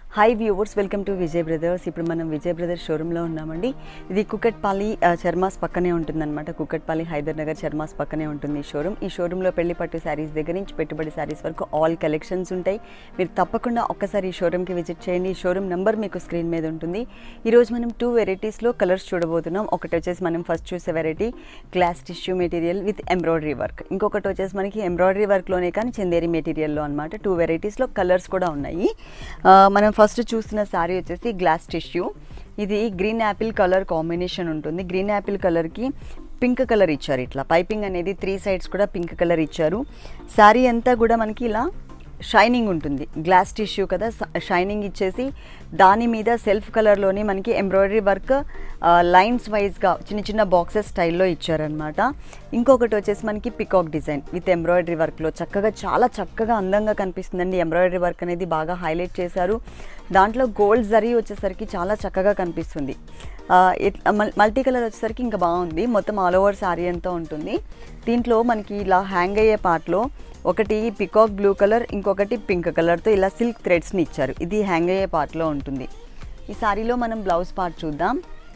hi viewers welcome to Vijay brothers ఇప్పుడు మనం Vijay brothers షోరూంలో ఉన్నామండి ఇది కుకట్పల్లి ఆ, చర్మాస్ పక్కనే ఉంటుందన్నమాట కుకట్పల్లి హైదర్ నగర్ చర్మాస్ పక్కనే ఉంటుంది ఈ షోరూమ్ ఈ షోరూంలో పెళ్లి పట్టు శారీస్ దగ్గర నుంచి పెట్టుబడి శారీస్ వరకు ఆల్ కలెక్షన్స్ ఉంటాయి మీరు తప్పకుండా ఒక్కసారి ఈ షోరూమ్కి విజిట్ చేయండి ఈ షోరూమ్ నెంబర్ మీకు స్క్రీన్ మీద ఉంటుంది ఈరోజు మనం టూ వెరైటీస్లో కలర్స్ చూడబోతున్నాం ఒకటి వచ్చేసి మనం ఫస్ట్ చూసే variety glass tissue material with embroidery work ఇంకొకటి వచ్చేసి మనకి ఎంబ్రాయిడరీ వర్క్లోనే కానీ చందేరి మెటీరియల్లో అనమాట టూ వెరైటీస్లో కలర్స్ కూడా ఉన్నాయి ఆ, మనం ఫస్ట్ చూస్తున్న శారీ వచ్చేసి గ్లాస్ టిష్యూ ఇది గ్రీన్ యాపిల్ కలర్ కాంబినేషన్ ఉంటుంది గ్రీన్ యాపిల్ కలర్కి పింక్ కలర్ ఇచ్చారు ఇట్లా పైపింగ్ అనేది త్రీ సైడ్స్ కూడా పింక్ కలర్ ఇచ్చారు శారీ అంతా కూడా మనకి ఇలా షైనింగ్ ఉంటుంది గ్లాస్ టిష్యూ కదా షైనింగ్ ఇచ్చేసి దాని మీద సెల్ఫ్ కలర్లోనే మనకి ఎంబ్రాయిడరీ వర్క్ లైన్స్ వైజ్గా చిన్న చిన్న బాక్సెస్ స్టైల్లో ఇచ్చారనమాట ఇంకొకటి వచ్చేసి మనకి పికాక్ డిజైన్ విత్ ఎంబ్రాయిడరీ వర్క్లో చక్కగా చాలా చక్కగా అందంగా కనిపిస్తుందండి ఎంబ్రాయిడరీ వర్క్ అనేది బాగా హైలైట్ చేశారు దాంట్లో గోల్డ్ జరీ వచ్చేసరికి చాలా చక్కగా కనిపిస్తుంది ఆ, ఇట్- మల్- మల్టీ కలర్ వచ్చేసరికి ఇంకా బాగుంది మొత్తం ఆల్ ఓవర్ శారీ అంతా ఉంటుంది దీంట్లో మనకి ఇలా హ్యాంగ్ అయ్యే పార్ట్లో ఒకటి పికాక్ బ్లూ కలర్ ఇంకొకటి పింక్ కలర్తో ఇలా సిల్క్ థ్రెడ్స్ని ఇచ్చారు ఇది హ్యాంగ్ అయ్యే పార్ట్లో ఉంటుంది ఈ శారీలో మనం బ్లౌజ్ పార్ట్ చూద్దాం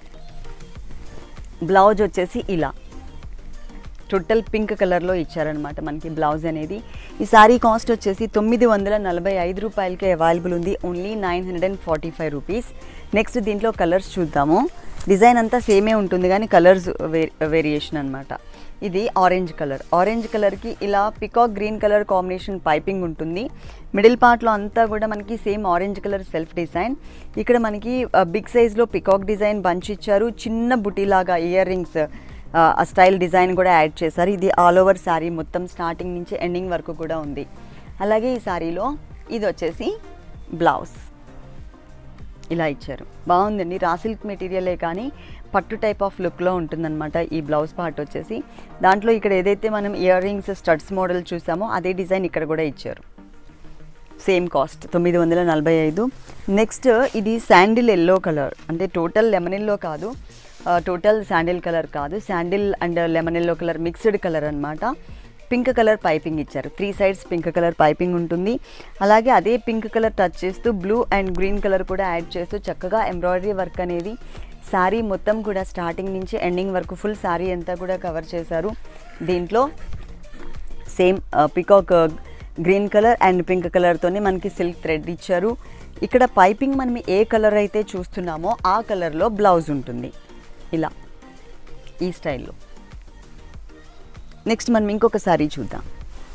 బ్లౌజ్ వచ్చేసి ఇలా టోటల్ పింక్ కలర్లో ఇచ్చారనమాట మనకి బ్లౌజ్ అనేది ఈ శారీ కాస్ట్ వచ్చేసి తొమ్మిది వందల నలభై ఐదు రూపాయలకి అవైలబుల్ ఉంది only nine hundred and forty five rupees next దీంట్లో కలర్స్ చూద్దాము డిజైన్ అంతా సేమే ఉంటుంది కానీ కలర్స్ వేరియేషన్ అనమాట ఇది ఆరెంజ్ కలర్ ఆరెంజ్ కలర్కి ఇలా peacock green colour combination piping ఉంటుంది మిడిల్ పార్ట్లో అంతా కూడా మనకి same orange colour self design ఇక్కడ మనకి బిగ్ సైజ్లో పికాక్ డిజైన్ బంచ్ ఇచ్చారు చిన్న బుటీలాగా ఇయర్ రింగ్స్ ఆ స్టైల్ డిజైన్ కూడా యాడ్ చేశారు ఇది ఆల్ ఓవర్ శారీ మొత్తం స్టార్టింగ్ నుంచి ఎండింగ్ వరకు కూడా ఉంది అలాగే ఈ శారీలో ఇది వచ్చేసి బ్లౌజ్ ఇలా ఇచ్చారు బాగుందండి రా సిల్క్ మెటీరియలే కానీ పట్టు టైప్ ఆఫ్ లుక్లో ఉంటుందన్నమాట ఈ బ్లౌజ్ పార్ట్ వచ్చేసి దాంట్లో ఇక్కడ ఏదైతే మనం ఇయర్ రింగ్స్ స్టడ్స్ మోడల్ చూసామో అదే డిజైన్ ఇక్కడ కూడా ఇచ్చారు సేమ్ కాస్ట్ తొమ్మిది వందల నలభై ఐదు నెక్స్ట్ ఇది శాండిల్ ఎల్లో కలర్ అంటే టోటల్ లెమన్ ఎల్లో కాదు టోటల్ శాండిల్ కలర్ కాదు sandal and lemon yellow colour mixed colour అనమాట పింక్ కలర్ పైపింగ్ ఇచ్చారు three sides pink colour piping ఉంటుంది అలాగే అదే పింక్ కలర్ టచ్ చేస్తూ బ్లూ అండ్ గ్రీన్ కలర్ కూడా యాడ్ చేస్తూ చక్కగా ఎంబ్రాయిడరీ వర్క్ అనేది శారీ మొత్తం కూడా స్టార్టింగ్ నుంచి ఎండింగ్ వరకు ఫుల్ శారీ అంతా కూడా కవర్ చేశారు దీంట్లో same peacock green colour and pink కలర్తోనే మనకి సిల్క్ థ్రెడ్ ఇచ్చారు ఇక్కడ పైపింగ్ మనం ఏ కలర్ అయితే చూస్తున్నామో ఆ కలర్లో బ్లౌజ్ ఉంటుంది ఇలా ఈ స్టైల్లో నెక్స్ట్ మనం ఇంకొక సారీ చూద్దాం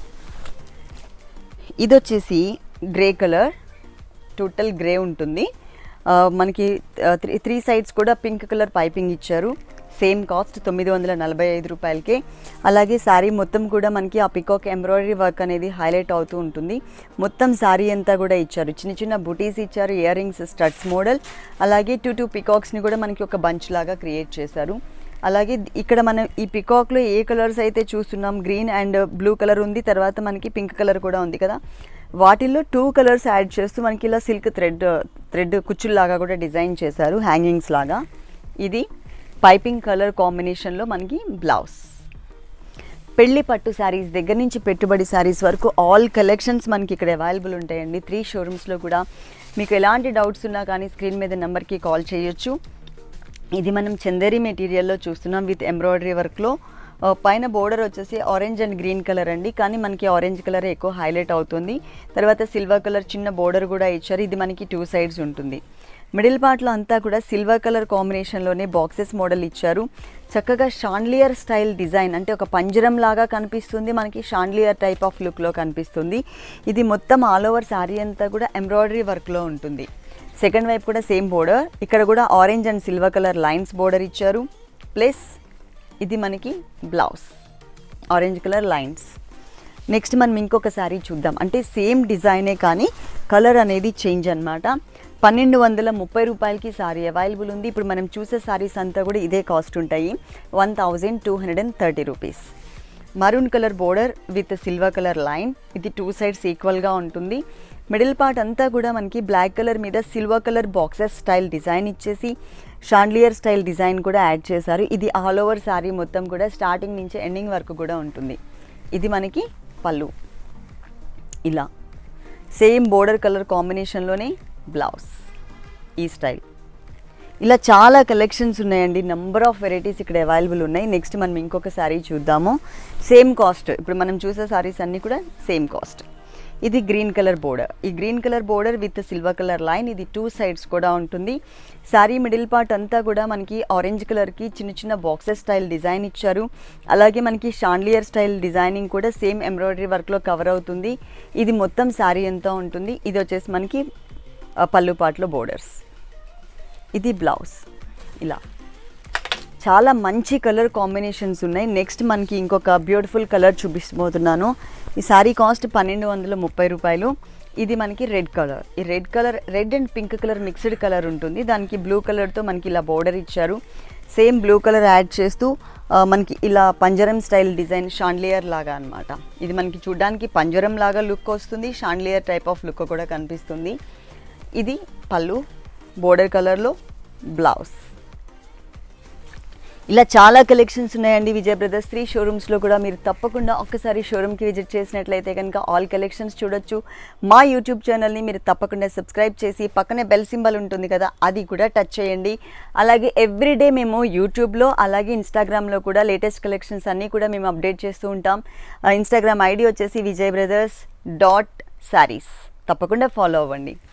ఇది వచ్చేసి గ్రే కలర్ టోటల్ గ్రే ఉంటుంది ఆ, మనకి త్రీ త్రీ సైడ్స్ కూడా పింక్ కలర్ పైపింగ్ ఇచ్చారు సేమ్ కాస్ట్ తొమ్మిది వందల నలభై ఐదు రూపాయలకే అలాగే శారీ మొత్తం కూడా మనకి ఆ పికాక్ ఎంబ్రాయిడరీ వర్క్ అనేది హైలైట్ అవుతూ ఉంటుంది మొత్తం శారీ అంతా కూడా ఇచ్చారు చిన్న చిన్న బుటీస్ ఇచ్చారు ఇయర్ రింగ్స్ స్టడ్స్ మోడల్ అలాగే టూ టూ పికాక్స్ని కూడా మనకి ఒక బంచ్ లాగా క్రియేట్ చేశారు అలాగే ఇక్కడ మనం ఈ పికాక్లో ఏ కలర్స్ అయితే చూస్తున్నాం గ్రీన్ అండ్ బ్లూ కలర్ ఉంది తర్వాత మనకి పింక్ కలర్ కూడా ఉంది కదా వాటిల్లో టూ కలర్స్ యాడ్ చేస్తూ మనకి ఇలా సిల్క్ థ్రెడ్ థ్రెడ్ కుచ్చుల్లాగా కూడా డిజైన్ చేశారు హ్యాంగింగ్స్ లాగా ఇది పైపింగ్ కలర్ కాంబినేషన్లో మనకి బ్లౌజ్ పెళ్లి పట్టు శారీస్ దగ్గర నుంచి పెట్టుబడి శారీస్ వరకు ఆల్ కలెక్షన్స్ మనకి ఇక్కడ అవైలబుల్ ఉంటాయండి త్రీ షోరూమ్స్లో కూడా మీకు ఎలాంటి డౌట్స్ ఉన్నా కానీ స్క్రీన్ మీద నెంబర్కి కాల్ చేయొచ్చు ఇది మనం చందేరి మెటీరియల్లో చూస్తున్నాం విత్ ఎంబ్రాయిడరీ వర్క్లో ఆ, పైన బోర్డర్ వచ్చేసి ఆరెంజ్ అండ్ గ్రీన్ కలర్ అండి కానీ మనకి ఆరెంజ్ కలర్ ఎక్కువ హైలైట్ అవుతుంది తర్వాత సిల్వర్ కలర్ చిన్న బోర్డర్ కూడా ఇచ్చారు ఇది మనకి టూ సైడ్స్ ఉంటుంది మిడిల్ పార్ట్లో అంతా కూడా సిల్వర్ కలర్ కాంబినేషన్లోనే బాక్సెస్ మోడల్ ఇచ్చారు చక్కగా షాండ్లియర్ స్టైల్ డిజైన్ అంటే ఒక పంజరం లాగా కనిపిస్తుంది మనకి షాండ్లియర్ టైప్ ఆఫ్ లుక్లో కనిపిస్తుంది ఇది మొత్తం ఆల్ ఓవర్ శారీ అంతా కూడా ఎంబ్రాయిడరీ వర్క్లో ఉంటుంది సెకండ్ వైపు కూడా సేమ్ బోర్డర్ ఇక్కడ కూడా orange and silver colour lines border ఇచ్చారు ప్లస్ ఇది మనకి blouse orange colour lines next మనం ఇంకొక శారీ చూద్దాం అంటే సేమ్ డిజైనే కానీ కలర్ అనేది చేంజ్ అన్నమాట పన్నెండు వందల ముప్పై రూపాయలకి శారీ అవైలబుల్ ఉంది ఇప్పుడు మనం చూసే శారీస్ అంతా కూడా ఇదే కాస్ట్ ఉంటాయి one thousand two hundred and thirty rupees maroon colour border with silver colour line ఇది టూ సైడ్స్ ఈక్వల్గా ఉంటుంది మిడిల్ పార్ట్ అంతా కూడా మనకి బ్లాక్ కలర్ మీద silver colour boxes style design ఇచ్చేసి షాండ్లియర్ స్టైల్ డిజైన్ కూడా యాడ్ చేశారు ఇది ఆల్ ఓవర్ శారీ మొత్తం కూడా స్టార్టింగ్ నుంచి ఎండింగ్ వరకు కూడా ఉంటుంది ఇది మనకి పళ్ళు ఇలా సేమ్ బోర్డర్ కలర్ కాంబినేషన్లోనే బ్లౌజ్ ఈ స్టైల్ ఇలా చాలా కలెక్షన్స్ ఉన్నాయండి నెంబర్ ఆఫ్ వెరైటీస్ ఇక్కడ అవైలబుల్ ఉన్నాయి నెక్స్ట్ మనం ఇంకొక శారీ చూద్దాము సేమ్ కాస్ట్ ఇప్పుడు మనం చూసే శారీస్ అన్నీ కూడా సేమ్ కాస్ట్ ఇది గ్రీన్ కలర్ బోర్డర్ ఈ green colour border with silver colour line ఇది టూ సైడ్స్ కూడా ఉంటుంది శారీ మిడిల్ పార్ట్ అంతా కూడా మనకి ఆరెంజ్ కలర్కి చిన్న చిన్న బాక్సెస్ స్టైల్ డిజైన్ ఇచ్చారు అలాగే మనకి షాండ్లియర్ స్టైల్ డిజైనింగ్ కూడా సేమ్ ఎంబ్రాయిడరీ వర్క్లో కవర్ అవుతుంది ఇది మొత్తం శారీ అంతా ఉంటుంది ఇది వచ్చేసి మనకి ఆ, పళ్ళు పాటలో బోర్డర్స్ ఇది బ్లౌజ్ ఇలా చాలా మంచి కలర్ కాంబినేషన్స్ ఉన్నాయి నెక్స్ట్ మనకి ఇంకొక బ్యూటిఫుల్ కలర్ చూపిస్తుపోతున్నాను ఈ శారీ కాస్ట్ పన్నెండు వందల ముప్పై రూపాయలు ఇది మనకి రెడ్ కలర్ ఈ red colour red and pink colour mixed colour ఉంటుంది దానికి బ్లూ కలర్తో మనకి ఇలా బోర్డర్ ఇచ్చారు సేమ్ బ్లూ కలర్ యాడ్ చేస్తూ ఆ, మనకి ఇలా పంజరం స్టైల్ డిజైన్ షాండ్లియర్ లాగా అన్నమాట ఇది మనకి చూడడానికి పంజరం లాగా లుక్ వస్తుంది షాండ్లియర్ టైప్ ఆఫ్ లుక్ కూడా కనిపిస్తుంది ఇది పళ్ళు బోర్డర్ కలర్లో బ్లౌజ్ ఇలా చాలా కలెక్షన్స్ ఉన్నాయండి విజయ్ బ్రదర్స్ త్రీ షోరూమ్స్లో కూడా మీరు తప్పకుండా ఒక్కసారి షోరూమ్కి విజిట్ చేసినట్లయితే కనుక ఆల్ కలెక్షన్స్ చూడొచ్చు మా యూట్యూబ్ ఛానల్ని మీరు తప్పకుండా సబ్స్క్రైబ్ చేసి పక్కనే బెల్ సింబల్ ఉంటుంది కదా అది కూడా టచ్ చేయండి అలాగే ఎవ్రీడే మేము యూట్యూబ్లో అలాగే ఇన్స్టాగ్రామ్లో కూడా లేటెస్ట్ కలెక్షన్స్ అన్నీ కూడా మేము అప్డేట్ చేస్తూ ఉంటాం ఇన్స్టాగ్రామ్ ఐడి వచ్చేసి విజయ్ బ్రదర్స్ డాట్ శారీస్ తప్పకుండా ఫాలో అవ్వండి